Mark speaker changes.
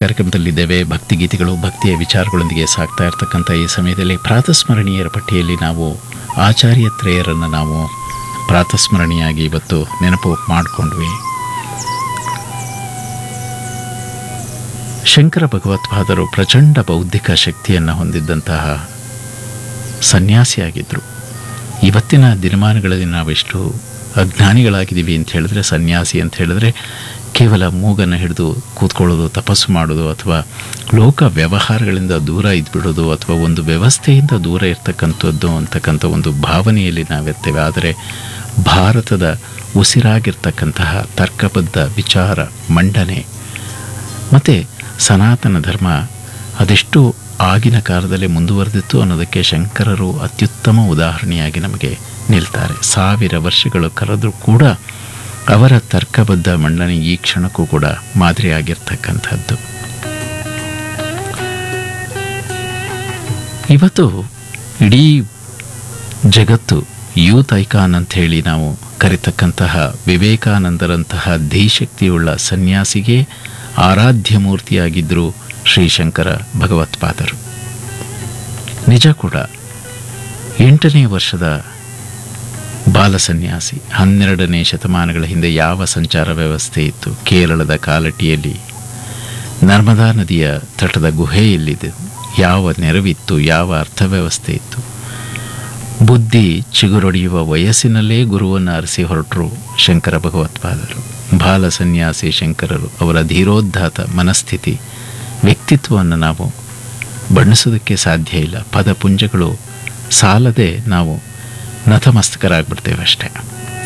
Speaker 1: ಕಾರ್ಯಕ್ರಮದಲ್ಲಿದ್ದೇವೆ ಭಕ್ತಿಗೀತೆಗಳು ಭಕ್ತಿಯ ವಿಚಾರಗಳೊಂದಿಗೆ ಸಾಗ್ತಾ ಇರತಕ್ಕಂಥ ಈ ಸಮಯದಲ್ಲಿ ಪ್ರಾತಸ್ಮರಣೀಯರ ಪಟ್ಟಿಯಲ್ಲಿ ನಾವು ಆಚಾರ್ಯತ್ರಯರನ್ನು ನಾವು ಪ್ರಾತಸ್ಮರಣೀಯಾಗಿ ಇವತ್ತು ನೆನಪು ಮಾಡಿಕೊಂಡ್ವಿ ಶಂಕರ ಭಗವತ್ಪಾದರು ಪ್ರಚಂಡ ಬೌದ್ಧಿಕ ಶಕ್ತಿಯನ್ನು ಹೊಂದಿದ್ದಂತಹ ಸನ್ಯಾಸಿಯಾಗಿದ್ದರು ಇವತ್ತಿನ ದಿನಮಾನಗಳಲ್ಲಿ ನಾವೆಷ್ಟು ಅಜ್ಞಾನಿಗಳಾಗಿದ್ದೀವಿ ಅಂತ ಹೇಳಿದ್ರೆ ಸನ್ಯಾಸಿ ಅಂತ ಹೇಳಿದ್ರೆ ಕೇವಲ ಮೂಗನ್ನು ಹಿಡಿದು ಕೂತ್ಕೊಳ್ಳೋದು ತಪಸ್ಸು ಮಾಡೋದು ಅಥವಾ ಲೋಕ ವ್ಯವಹಾರಗಳಿಂದ ದೂರ ಇದ್ಬಿಡೋದು ಅಥವಾ ಒಂದು ವ್ಯವಸ್ಥೆಯಿಂದ ದೂರ ಇರ್ತಕ್ಕಂಥದ್ದು ಅಂತಕ್ಕಂಥ ಒಂದು ಭಾವನೆಯಲ್ಲಿ ನಾವಿರ್ತೇವೆ ಆದರೆ ಭಾರತದ ಉಸಿರಾಗಿರ್ತಕ್ಕಂತಹ ತರ್ಕಬದ್ಧ ವಿಚಾರ ಮಂಡನೆ ಮತ್ತು ಸನಾತನ ಧರ್ಮ ಅದೆಷ್ಟು ಆಗಿನ ಕಾಲದಲ್ಲಿ ಮುಂದುವರೆದಿತ್ತು ಅನ್ನೋದಕ್ಕೆ ಶಂಕರರು ಅತ್ಯುತ್ತಮ ಉದಾಹರಣೆಯಾಗಿ ನಮಗೆ ನಿಲ್ತಾರೆ ಸಾವಿರ ವರ್ಷಗಳು ಕರೆದರೂ ಕೂಡ ಅವರ ತರ್ಕಬದ್ಧ ಮಂಡನೆ ಈ ಕ್ಷಣಕ್ಕೂ ಕೂಡ ಮಾದರಿಯಾಗಿರ್ತಕ್ಕಂಥದ್ದು ಇವತ್ತು ಇಡೀ ಜಗತ್ತು ಯೂತ್ ಐಕಾನ್ ಅಂತ ಹೇಳಿ ನಾವು ಕರಿತಕ್ಕಂತಹ ವಿವೇಕಾನಂದರಂತಹ ಧೀಶಕ್ತಿಯುಳ್ಳ ಸನ್ಯಾಸಿಗೆ ಆರಾಧ್ಯ ಮೂರ್ತಿಯಾಗಿದ್ದರು ಶ್ರೀಶಂಕರ ಭಗವತ್ಪಾದರು ನಿಜ ಕೂಡ ಎಂಟನೇ ವರ್ಷದ ಬಾಲ ಸನ್ಯಾಸಿ ಹನ್ನೆರಡನೇ ಶತಮಾನಗಳ ಹಿಂದೆ ಯಾವ ಸಂಚಾರ ವ್ಯವಸ್ಥೆ ಇತ್ತು ಕೇರಳದ ಕಾಲಟಿಯಲ್ಲಿ ನರ್ಮದಾ ನದಿಯ ತಟದ ಗುಹೆಯಲ್ಲಿದೆ ಯಾವ ನೆರವಿತ್ತು ಯಾವ ಅರ್ಥವ್ಯವಸ್ಥೆ ಇತ್ತು ಬುದ್ಧಿ ಚಿಗುರೊಡೆಯುವ ವಯಸ್ಸಿನಲ್ಲೇ ಗುರುವನ್ನು ಅರಸಿ ಹೊರಟರು ಶಂಕರ ಭಗವತ್ಪಾದರು ಬಾಲ ಸನ್ಯಾಸಿ ಶಂಕರರು ಅವರ ಧೀರೋದ್ಧಾತ ಮನಸ್ಥಿತಿ ವ್ಯಕ್ತಿತ್ವವನ್ನು ನಾವು ಬಣ್ಣಿಸೋದಕ್ಕೆ ಸಾಧ್ಯ ಇಲ್ಲ ಪದಪುಂಜಗಳು ಸಾಲದೆ ನಾವು ನತಮಸ್ತಕರಾಗ್ಬಿಡ್ತೇವೆ ಅಷ್ಟೇ